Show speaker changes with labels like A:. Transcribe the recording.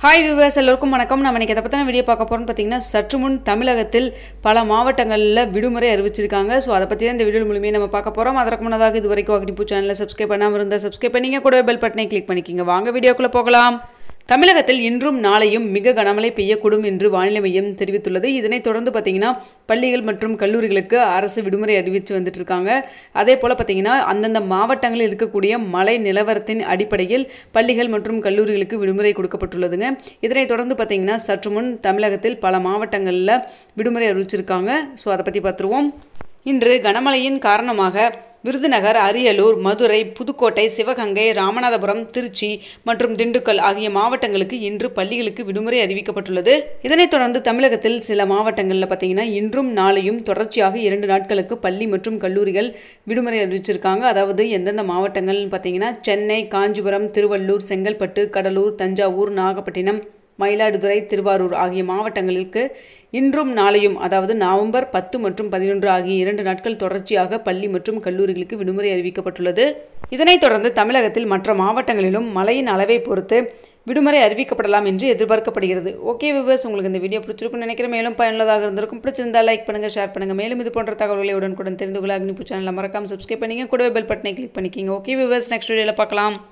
A: hi viewers எல்லோருக்கும் வணக்கம் நம்ம இன்றைக்கி எதை பற்றின வீடியோ பார்க்க போகிறோம்னு பார்த்தீங்கன்னா சற்று முன் தமிழகத்தில் பல மாவட்டங்களில் விடுமுறை அறிவிச்சிருக்காங்க ஸோ அதை பற்றி தான் இந்த வீடியோ மூலியமே நம்ம பார்க்க போகிறோம் அதற்கு முன்னதாக இது வரைக்கும் அக்னிபூ சேனலை சப்ஸ்கிரைப் பண்ணாமல் இருந்தால் சப்ஸ்கிரைப் பண்ணிங்க கூடவே பெல் பட்டனை கிளிக் பண்ணிக்கிங்க வாங்க வீடியோக்குள்ளே போகலாம் தமிழகத்தில் இன்றும் நாளையும் மிக கனமழை பெய்யக்கூடும் என்று வானிலை மையம் தெரிவித்துள்ளது இதனைத் தொடர்ந்து பார்த்தீங்கன்னா பள்ளிகள் மற்றும் கல்லூரிகளுக்கு அரசு விடுமுறை அறிவித்து வந்துட்டு இருக்காங்க அதே போல் பார்த்தீங்கன்னா அந்தந்த மாவட்டங்களில் இருக்கக்கூடிய மழை நிலவரத்தின் அடிப்படையில் பள்ளிகள் மற்றும் கல்லூரிகளுக்கு விடுமுறை கொடுக்கப்பட்டுள்ளதுங்க இதனைத் தொடர்ந்து பார்த்தீங்கன்னா சற்று முன் தமிழகத்தில் பல மாவட்டங்களில் விடுமுறை அறிவிச்சிருக்காங்க ஸோ அதை பற்றி பார்த்துருவோம் இன்று கனமழையின் காரணமாக விருதுநகர் அரியலூர் மதுரை புதுக்கோட்டை சிவகங்கை ராமநாதபுரம் திருச்சி மற்றும் திண்டுக்கல் ஆகிய மாவட்டங்களுக்கு இன்று பள்ளிகளுக்கு விடுமுறை அறிவிக்கப்பட்டுள்ளது இதனைத் தொடர்ந்து தமிழகத்தில் சில மாவட்டங்களில் பார்த்தீங்கன்னா இன்றும் நாளையும் தொடர்ச்சியாக இரண்டு நாட்களுக்கு பள்ளி மற்றும் கல்லூரிகள் விடுமுறை அறிவிச்சிருக்காங்க அதாவது எந்தெந்த மாவட்டங்கள்னு பார்த்தீங்கன்னா சென்னை காஞ்சிபுரம் திருவள்ளூர் செங்கல்பட்டு கடலூர் தஞ்சாவூர் நாகப்பட்டினம் மயிலாடுதுறை திருவாரூர் ஆகிய மாவட்டங்களுக்கு இன்றும் நாளையும் அதாவது நவம்பர் பத்து மற்றும் பதினொன்று ஆகிய இரண்டு நாட்கள் தொடர்ச்சியாக பள்ளி மற்றும் கல்லூரிகளுக்கு விடுமுறை அறிவிக்கப்பட்டுள்ளது இதனைத் தொடர்ந்து தமிழகத்தில் மற்ற மாவட்டங்களிலும் மழையின் அளவை பொறுத்து விடுமுறை அறிவிக்கப்படலாம் என்று எதிர்பார்க்கப்படுகிறது ஓகே விவர்ஸ் உங்களுக்கு இந்த வீடியோ பிடிச்சிருக்கும்னு நினைக்கிறேன் மேலும் பயனுள்ளதாக இருந்திருக்கும் பிடிச்சிருந்தா லைக் பண்ணுங்கள் ஷேர் பண்ணுங்கள் மேலும் இது போன்ற தகவல்களை உடனுக்குடன் தெரிந்து கொள்ள அக்னிபூ சேனலில் மறக்காம சப்ஸ்கிரைப் பண்ணிங்க கூடவே பெல் பட்டனை கிளிக் பண்ணிக்கிங்க ஓகே விவர்ஸ் நெக்ஸ்ட் வீடியோவில் பார்க்கலாம்